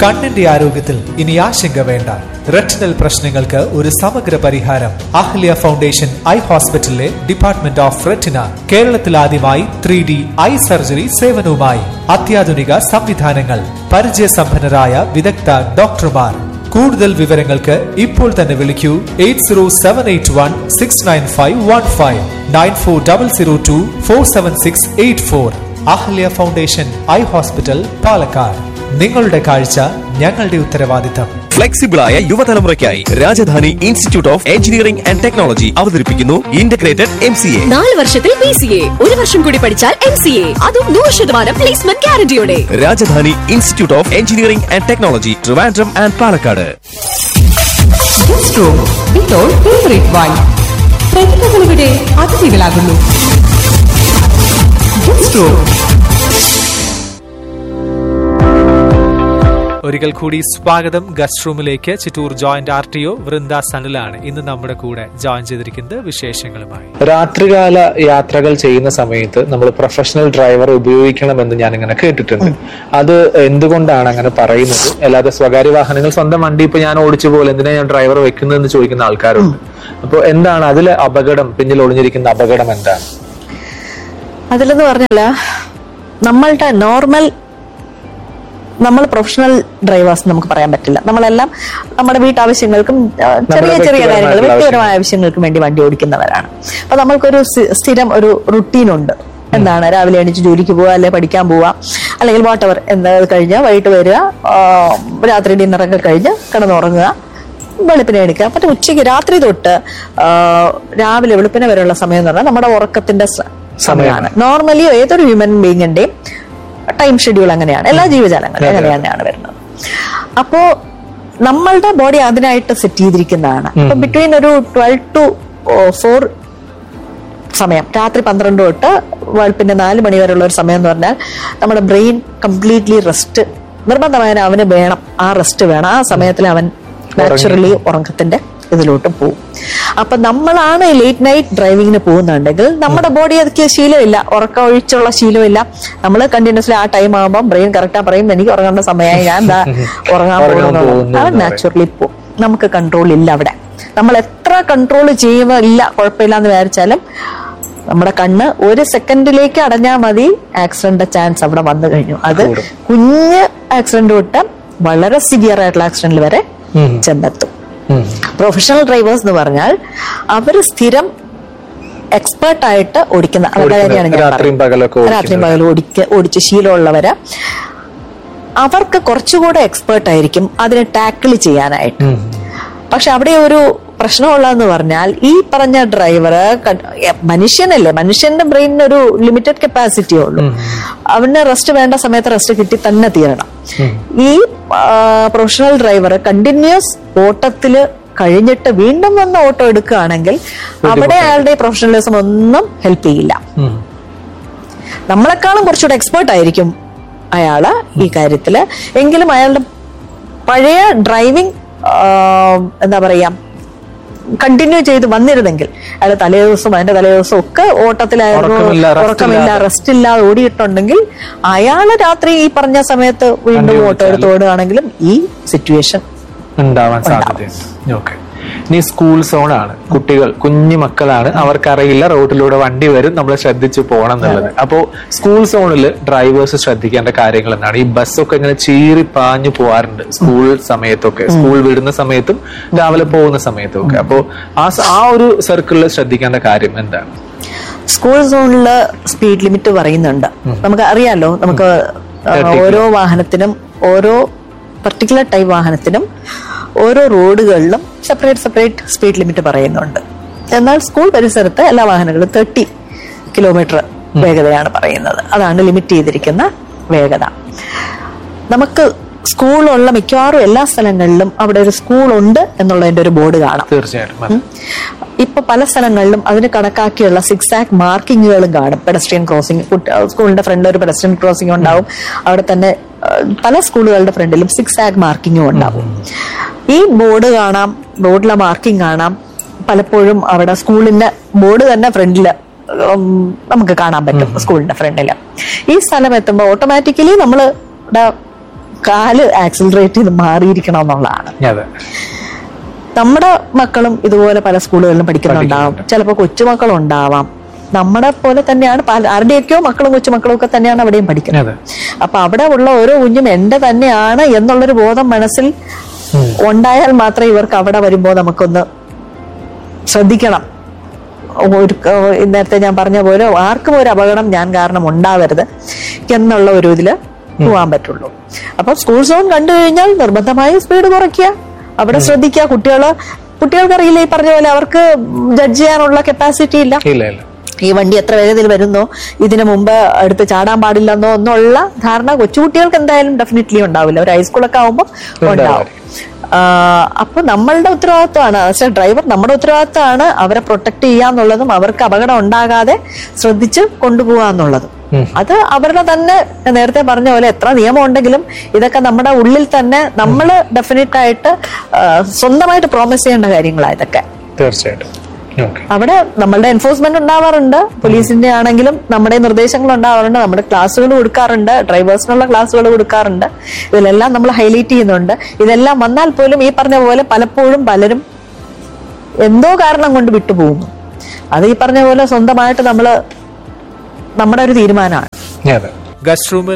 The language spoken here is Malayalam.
കണ്ണിന്റെ ആരോഗ്യത്തിൽ ഇനി ആശങ്ക വേണ്ട റെറ്റിനൽ പ്രശ്നങ്ങൾക്ക് ഒരു സമഗ്ര പരിഹാരം അഹ്ല്യ ഫൗണ്ടേഷൻ ഐ ഹോസ്പിറ്റലിലെ ഡിപ്പാർട്ട്മെന്റ് ഓഫ് റെറ്റിന കേരളത്തിൽ ആദ്യമായി ത്രീ ഡി ഐ സർജറി സേവനവുമായി അത്യാധുനിക സംവിധാനങ്ങൾ പരിചയസമ്പന്നരായ വിദഗ്ധ ഡോക്ടർമാർ കൂടുതൽ വിവരങ്ങൾക്ക് ഇപ്പോൾ തന്നെ വിളിക്കൂ eight zero seven eight one six nine five one five nine four double zero two four seven six eight four Ahalya foundation eye hospital Palakkad നിങ്ങളുടെ കാഴ്ച ഞങ്ങളുടെ ഉത്തരവാദിത്തം ഫ്ലെക്സിബിളായ യുവതലമുറയ്ക്കായി Rajadhani institute of engineering and technology അവതരിപ്പിക്കുന്നു ഇന്റഗ്രേറ്റഡ് എം സി എ നാല് വർഷത്തിൽ പി സി എ ഒരു വർഷം കൂടി പഠിച്ചാൽ എം സി എ അതും നൂറ് ശതമാനം പ്ലേസ്മെന്റ് ഗ്യാരണ്ടിയോടെ Rajadhani institute of engineering and technology Trivandrum and Palakkad ഇപ്പോൾ ഫേവറേറ്റ് വൈൻ പ്രതിഭകളിവിടെ അതിഥികളാകുന്നു ഗസ്റ്റ് റൂം ഒരിക്കൽ കൂടി സ്വാഗതം ഗസ്റ്റ് റൂമിലേക്ക് Chittoor joint R T O Vrinda സനിലാണ് ഇന്ന് നമ്മുടെ കൂടെ ജോയിൻ ചെയ്തിരിക്കുന്നത് വിശേഷങ്ങളുമായി രാത്രികാല യാത്രകൾ ചെയ്യുന്ന സമയത്ത് നമ്മൾ പ്രൊഫഷണൽ ഡ്രൈവർ ഉപയോഗിക്കണമെന്ന് ഞാൻ ഇങ്ങനെ കേട്ടിട്ടുണ്ട് അത് എന്തുകൊണ്ടാണ് അങ്ങനെ പറയുന്നത് അല്ലാതെ സ്വകാര്യ വാഹനങ്ങൾ സ്വന്തം വണ്ടി ഇപ്പൊ ഞാൻ ഓടിച്ചു പോലെ എന്തിനാ ഞാൻ ഡ്രൈവർ വെക്കുന്നതെന്ന് ചോദിക്കുന്ന ആൾക്കാരുണ്ട് അപ്പോൾ എന്താണ് അതിലെ അപകടം പിന്നിൽ ഒളിഞ്ഞിരിക്കുന്ന അപകടം എന്താണ് അതിലെന്ന് പറഞ്ഞാൽ നമ്മളുടെ നോർമൽ നമ്മൾ പ്രൊഫഷണൽ ഡ്രൈവേഴ്സ് നമുക്ക് പറയാൻ പറ്റില്ല നമ്മളെല്ലാം നമ്മുടെ വീട്ടാവശ്യങ്ങൾക്കും ആ, ചെറിയ ചെറിയ കാര്യങ്ങൾ വ്യക്തിപരമായിട്ടുള്ള വ്യക്തിപരമായ ആവശ്യങ്ങൾക്കും വേണ്ടി വണ്ടി ഓടിക്കുന്നവരാണ് അപ്പൊ നമ്മൾക്കൊരു സ്ഥി- സ്ഥിരം ഒരു റുട്ടീൻ ഉണ്ട് എന്താണ് രാവിലെ എണീച്ച് ജോലിക്ക് പോവുക അല്ലെങ്കിൽ പഠിക്കാൻ പോവുക അല്ലെങ്കിൽ വാട്ടവർ എന്താ കഴിഞ്ഞ് വൈകിട്ട് വരിക ആ, രാത്രി ഡിന്നറൊക്കെ കഴിഞ്ഞ് കിടന്നുറങ്ങുക വെളുപ്പിനെ എടുക്കുക പക്ഷെ ഉച്ചയ്ക്ക് രാത്രി തൊട്ട് ആ, രാവിലെ വെളുപ്പിനെ വരെയുള്ള സമയം എന്ന് പറഞ്ഞാൽ നമ്മുടെ ഉറക്കത്തിന്റെ സ- സമയമാണ് നോർമലി ഏതൊരു ഹ്യൂമൻ ബീങ്ങിന്റെയും ടൈം ഷെഡ്യൂൾ അങ്ങനെയാണ് എല്ലാ ജീവജാലങ്ങളും അങ്ങനെ തന്നെയാണ് വരുന്നത് അപ്പോ നമ്മളുടെ ബോഡി അതിനായിട്ട് സെറ്റ് ചെയ്തിരിക്കുന്നതാണ് അപ്പൊ ബിറ്റ്വീൻ ഒരു ട്വൽവ് ടു ഫോർ സമയം രാത്രി പന്ത്രണ്ട് തൊട്ട് വെളുപ്പിന്റെ നാല് മണി വരെയുള്ള ഒരു സമയം എന്ന് പറഞ്ഞാൽ നമ്മുടെ ബ്രെയിൻ കംപ്ലീറ്റ്ലി റെസ്റ്റ് നിർബന്ധമായും അവന് വേണം ആ റെസ്റ്റ് വേണം ആ സമയത്തിൽ അവൻ നാച്ചുറലി ഉറക്കത്തിന്റെ ഇതിലോട്ട് പോകും അപ്പൊ നമ്മളാണ് ലേറ്റ് നൈറ്റ് ഡ്രൈവിങ്ങിന് പോകുന്നുണ്ടെങ്കിൽ നമ്മുടെ ബോഡി അതൊക്കെ ശീലമില്ല ഉറക്കം ഒഴിച്ചുള്ള ശീലമില്ല നമ്മൾ കണ്ടിന്യൂസ്ലി ആ ടൈം ആകുമ്പോൾ ബ്രെയിൻ കറക്റ്റാ പറയും എനിക്ക് ഉറങ്ങേണ്ട സമയമായി ഞാൻ എന്താ ഉറങ്ങാൻ ഉറങ്ങാൻ പോകുന്നു പോകുന്നു അവൻ എന്ന് നാച്ചുറലി പോകും നമുക്ക് കൺട്രോൾ ഇല്ല അവിടെ നമ്മൾ എത്ര കൺട്രോൾ ചെയ്യുമ്പോൾ ഇല്ല കുഴപ്പമില്ല എന്ന് വിചാരിച്ചാലും നമ്മുടെ കണ്ണ് ഒരു സെക്കൻഡിലേക്ക് അടഞ്ഞാൽ മതി ആക്സിഡന്റ് ചാൻസ് അവിടെ വന്നു കഴിഞ്ഞു അത് കുഞ്ഞ് ആക്സിഡന്റ് തൊട്ട് വളരെ സിവിയർ ആയിട്ടുള്ള ആക്സിഡന്റിൽ വരെ ചെന്നെത്തും പ്രൊഫഷണൽ ഡ്രൈവേഴ്സ് എന്ന് പറഞ്ഞാൽ അവർ സ്ഥിരം എക്സ്പേർട്ട് ആയിട്ട് ഓടിക്കുന്ന അവരുടെ ഓടിക്കുന്ന, കാര്യമാണ് ഞാൻ രാത്രിയും പറയുന്നത്. പകലൊക്കെ ഓടിക്കുന്നത്. രാത്രിയും പകലും ഓടിക്ക ഓടിച്ച് ശീലമുള്ളവര് അവർക്ക് കുറച്ചുകൂടെ എക്സ്പേർട്ട് ആയിരിക്കും അതിനെ ടാക്കിൾ ചെയ്യാനായിട്ട് പക്ഷെ അവിടെ ഒരു പ്രശ്നമുള്ളതെന്ന് പറഞ്ഞാൽ ഈ പറഞ്ഞ ഡ്രൈവർ മനുഷ്യനല്ലേ മനുഷ്യന്റെ ബ്രെയിനിന് ഒരു ലിമിറ്റഡ് കപ്പാസിറ്റിയേ ഉള്ളൂ അവന് റെസ്റ്റ് വേണ്ട സമയത്ത് റെസ്റ്റ് കിട്ടി തന്നെ തീരണം ഈ പ്രൊഫഷണൽ ഡ്രൈവർ കണ്ടിന്യൂസ് ഓട്ടത്തില് കഴിഞ്ഞിട്ട് വീണ്ടും വന്ന് ഓട്ടോ എടുക്കുകയാണെങ്കിൽ അവിടെ അയാളുടെ പ്രൊഫഷണലിസം ഒന്നും ഹെൽപ്പ് ചെയ്യില്ല നമ്മളെക്കാളും കുറച്ചുകൂടെ എക്സ്പേർട്ട് ആയിരിക്കും അയാള് ഈ കാര്യത്തില് എങ്കിലും അയാളുടെ പഴയ ഡ്രൈവിംഗ് എന്താ പറയാ കണ്ടിന്യൂ ചെയ്ത് വന്നിരുന്നെങ്കിൽ അയാൾ തലേ ദിവസം അതിന്റെ തലേ ദിവസം ഒക്കെ ഓട്ടത്തിലായിരുന്നു ഉറക്കമില്ല, rest ഉറക്കമില്ല ഇല്ലാതെ. റെസ്റ്റ് ഇല്ലാതെ ഓടിയിട്ടുണ്ടെങ്കിൽ അയാള് രാത്രി ഈ പറഞ്ഞ സമയത്ത് വീണ്ടും വണ്ടി ഓട്ടോ എടുത്ത് ഓടുകയാണെങ്കിലും ഈ സിറ്റുവേഷൻ ഉണ്ടാവാൻ സാധ്യതയുണ്ട് ഓക്കെ ഇനി സ്കൂൾ സോൺ ആണ് കുട്ടികൾ കുഞ്ഞു മക്കളാണ് അവർക്കറിയില്ല റോഡിലൂടെ വണ്ടി വരും നമ്മൾ ശ്രദ്ധിച്ചു പോകണം എന്നുള്ളത് അപ്പോ സ്കൂൾ സോണിൽ ഡ്രൈവേഴ്സ് ശ്രദ്ധിക്കേണ്ട കാര്യങ്ങൾ എന്താണ് ഈ ബസ്സൊക്കെ ഇങ്ങനെ ചീറി പാഞ്ഞു പോവാറുണ്ട് സ്കൂൾ സമയത്തൊക്കെ സ്കൂൾ വിടുന്ന സമയത്തും രാവിലെ പോകുന്ന സമയത്തും ഒക്കെ അപ്പോ ആ സ- ആ ഒരു സർക്കിളിൽ ശ്രദ്ധിക്കേണ്ട കാര്യം എന്താണ് സ്കൂൾ സോണില് സ്പീഡ് ലിമിറ്റ് പറയുന്നുണ്ട് നമുക്ക് അറിയാലോ നമുക്ക് ആ, ഓരോ വാഹനത്തിനും ഓരോ പർട്ടിക്കുലർ ടൈപ്പ് വാഹനത്തിനും ഓരോ റോഡുകളിലും സെപ്പറേറ്റ് സെപ്പറേറ്റ് സ്പീഡ് ലിമിറ്റ് പറയുന്നുണ്ട് എന്നാൽ സ്കൂൾ പരിസരത്ത് എല്ലാ വാഹനങ്ങളും തേർട്ടി കിലോമീറ്റർ വേഗതയാണ് പറയുന്നത് അതാണ് ലിമിറ്റ് ചെയ്തിരിക്കുന്ന വേഗത നമുക്ക് സ്കൂളുള്ള മിക്കവാറും എല്ലാ സ്ഥലങ്ങളിലും അവിടെ ഒരു സ്കൂൾ ഉണ്ട് എന്നുള്ളതിന്റെ ഒരു ബോർഡ് കാണാം തീർച്ചയായിട്ടും അതെ. ഇപ്പൊ പല സ്ഥലങ്ങളിലും അതിന് കണക്കാക്കിയുള്ള സിക്സ് ആക്ക് മാർക്കിങ്ങുകളും കാണും പെഡസ്ട്രിയൻ ക്രോസിംഗ് സ്കൂളിന്റെ ഫ്രണ്ടിൽ ഒരു പെഡസ്ട്രിയൻ ക്രോസിംഗ് ഉണ്ടാവും അവിടെ തന്നെ ആ, പല സ്കൂളുകളുടെ ഫ്രണ്ടിലും സിക്സ് ആക്ക് മാർക്കിങ്ങും ഉണ്ടാവും ഈ ബോർഡ് കാണാം റോഡിലെ മാർക്കിംഗ് കാണാം പലപ്പോഴും അവിടെ സ്കൂളിന്റെ ബോർഡ് തന്നെ ഫ്രണ്ടില് ഉം, നമുക്ക് കാണാൻ പറ്റും സ്കൂളിന്റെ ഫ്രണ്ടില് ഈ സ്ഥലം എത്തുമ്പോൾ ഓട്ടോമാറ്റിക്കലി നമ്മൾ കാല് ആക്സിലറേറ്റ് ചെയ്ത് മാറിയിരിക്കണം എന്നുള്ളതാണ് അതെ നമ്മുടെ മക്കളും ഇതുപോലെ പല സ്കൂളുകളിലും പഠിക്കുന്നുണ്ടാവും ചിലപ്പോൾ കൊച്ചുമക്കളുണ്ടാവാം നമ്മുടെ പോലെ തന്നെയാണ് പല ആരുടെയൊക്കെയോ മക്കളും കൊച്ചുമക്കളും ഒക്കെ തന്നെയാണ് അവിടെയും പഠിക്കുന്നത് അതെ അപ്പൊ അവിടെ ഉള്ള ഓരോ കുഞ്ഞും എന്റെ തന്നെയാണ് എന്നുള്ളൊരു ബോധം മനസ്സിൽ ഉണ്ടായാൽ മാത്രമേ ഇവർക്ക് അവിടെ വരുമ്പോൾ നമുക്കൊന്ന് ശ്രദ്ധിക്കണം ഒരു ഏഹ് നേരത്തെ ഞാൻ പറഞ്ഞ പോലെ ആർക്കും ഒരു അപകടം ഞാൻ കാരണം ഉണ്ടാവരുത് എന്നുള്ള ഒരു ഇതില് പോവാൻ പറ്റുള്ളൂ അപ്പൊ സ്കൂൾ സോൺ കണ്ടു കഴിഞ്ഞാൽ നിർബന്ധമായും സ്പീഡ് കുറയ്ക്കുക അവിടെ ശ്രദ്ധിക്കുക കുട്ടികള് കുട്ടികൾക്കറിയില്ല ഈ പറഞ്ഞ പോലെ അവർക്ക് ജഡ്ജ് ചെയ്യാനുള്ള കപ്പാസിറ്റി ഇല്ല ഇല്ല ഇല്ല ഈ വണ്ടി എത്ര വേഗത്തിൽ വരുന്നോ ഇതിനു മുമ്പ് അടുത്ത് ചാടാൻ പാടില്ലെന്നോ എന്നുള്ള ധാരണ കൊച്ചുകുട്ടികൾക്ക് എന്തായാലും ഡെഫിനറ്റ്ലി ഉണ്ടാവില്ല ഒരു ഹൈസ്കൂളൊക്കെ ആവുമ്പോൾ ഉണ്ടാവും ആ, അപ്പൊ നമ്മളുടെ ഉത്തരവാദിത്വമാണ് ആസ് എ ഡ്രൈവർ നമ്മുടെ ഉത്തരവാദിത്തമാണ് അവരെ പ്രൊട്ടക്ട് ചെയ്യാന്നുള്ളതും അവർക്ക് അപകടം ഉണ്ടാകാതെ ശ്രദ്ധിച്ച് കൊണ്ടുപോകാന്നുള്ളതും അത് അവരുടെ തന്നെ ഞാൻ നേരത്തെ പറഞ്ഞ പോലെ എത്ര നിയമം ഉണ്ടെങ്കിലും ഇതൊക്കെ നമ്മുടെ ഉള്ളിൽ തന്നെ നമ്മൾ ഡെഫിനറ്റ് ആയിട്ട് ആ, സ്വന്തമായിട്ട് പ്രോമിസ് ചെയ്യേണ്ട കാര്യങ്ങളാണ് ഇതൊക്കെ തീർച്ചയായിട്ടും ഓക്കെ അവിടെ നമ്മളുടെ എൻഫോഴ്സ്മെന്റ് ഉണ്ടാവാറുണ്ട് പോലീസിന്റെ ആണെങ്കിലും നമ്മുടെ നിർദ്ദേശങ്ങൾ ഉണ്ടാവാറുണ്ട് നമ്മുടെ ക്ലാസ്സുകൾ കൊടുക്കാറുണ്ട് ഡ്രൈവേഴ്സിനുള്ള ക്ലാസ്സുകൾ കൊടുക്കാറുണ്ട് ഇതിലെല്ലാം നമ്മൾ ഹൈലൈറ്റ് ചെയ്യുന്നുണ്ട് ഇതെല്ലാം വന്നാൽ പോലും ഈ പറഞ്ഞ പോലെ പലപ്പോഴും പലരും എന്തോ കാരണം കൊണ്ട് വിട്ടുപോകുന്നു അത് ഈ പറഞ്ഞ പോലെ സ്വന്തമായിട്ട് നമ്മൾ നമ്മുടെ ഒരു തീരുമാനമാണ് അതെ ഗസ്റ്റ് റൂമിൽ